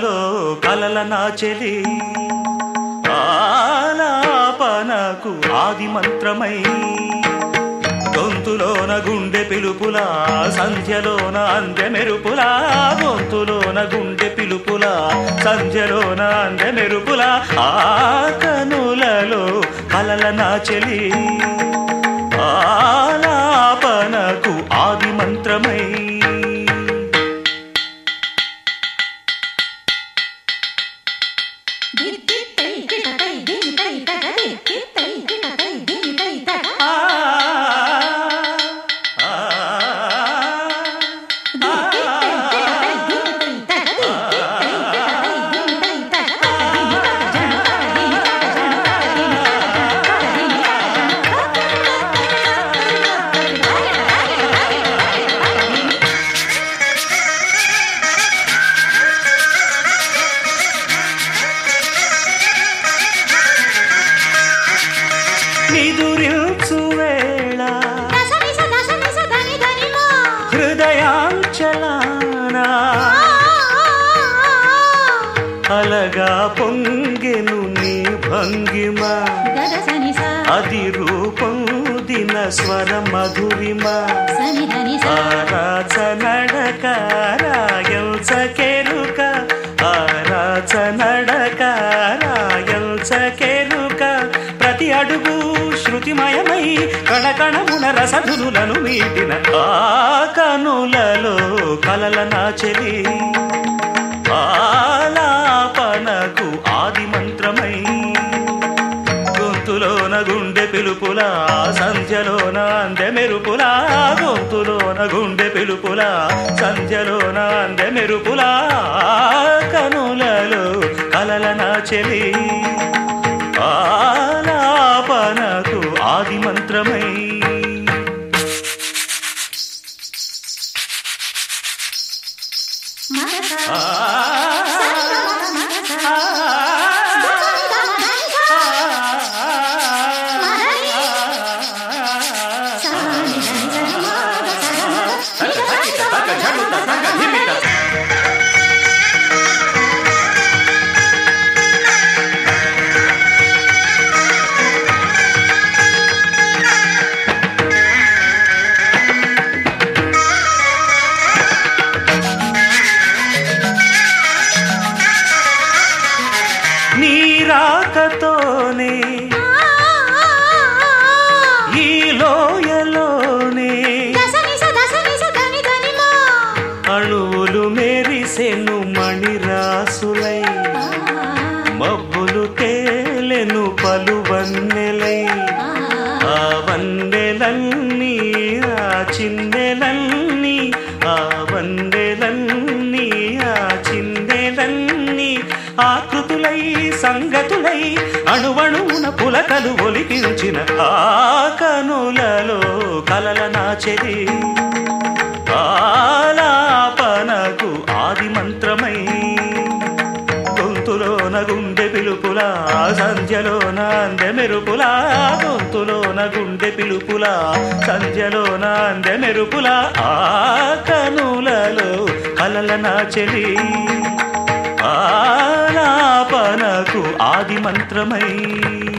కనులలో కలల నాచెలి ఆలాపనకు ఆది మంత్రమై గొంతులోన గుండె పిలుపులా సంధ్యలోన అందె మెరుపులా గొంతులోన గుండె పిలుపులా సంధ్యలోన అందె మెరుపులా ఆ కనులలో కలల నాచెలి ఆలాపనకు ఆది మంత్రమై దిత్తిత్తై కిటతై దింతై తగ దిత్తిత్తై కిటతై దింతై తగ ఆ ఆ దిత్తిత్తై కిటతై దింతై తగ దిత్తిత్తై కిటతై దింతై తగ తగ దిమి తగ జన తగ దిమి తగ జన తగ దిమి తగ దిమి నిదురించు వేళ దశని స దశని స దని దని మా హృదయాంచలానా అలగా పొంగెను నీ భంగిమ దదసని స అది రూపం దిన స్వర మధురిమ సని దని స ఆరాచ నడక రాయల్చకెరుక ఆరాచ నడక రాయల్చకెరుక ప్రతి అడుగు శృతిమయమై కణకణమున రసధులను మీటిన ఆ కనులలో కలల నాచెలి ఆలాపనకు ఆది మంత్రమై గొంతులోన గుండె పిలుపులా సంధ్యలోన అందె మెరుపులా గొంతులోన గుండె పిలుపులా సంధ్యలోన అందె మెరుపులా కనులలో కలల నాచెలి ఆలాపనకు ఆది మంత్రమై మనస ఆ సని గమ మనస ఆ దసని గమ దని స సని దని స మా దస ని దని స నీ రాకతోనే ఈ లోయలోనే దసని స దసని స దని దని మా అణువులు మెరిసెను మణిరాసులై మబ్బులు తేలెను పలు వన్నెలై ఆ వన్నెలన్నీ ఆ చిన్నెలన్నీ ఆ వన్నెలన్నీ ఆ చిన్నెలన్నీ ఆకృతులై సంగతులై అణువణువున పులకలు ఒలికించిన ఆ కనులలో కలల నాచెరి ఆలాపనకు ఆది మంత్రమై గొంతులోన గుండె పిలుపులా సంధ్యలోన అందె మెరుపులా గొంతులోన గుండె పిలుపులా సంధ్యలోన అందె మెరుపులా ఆ కనులలో కలల నాచెలి ఆలాపనకు ఆది మంత్రమై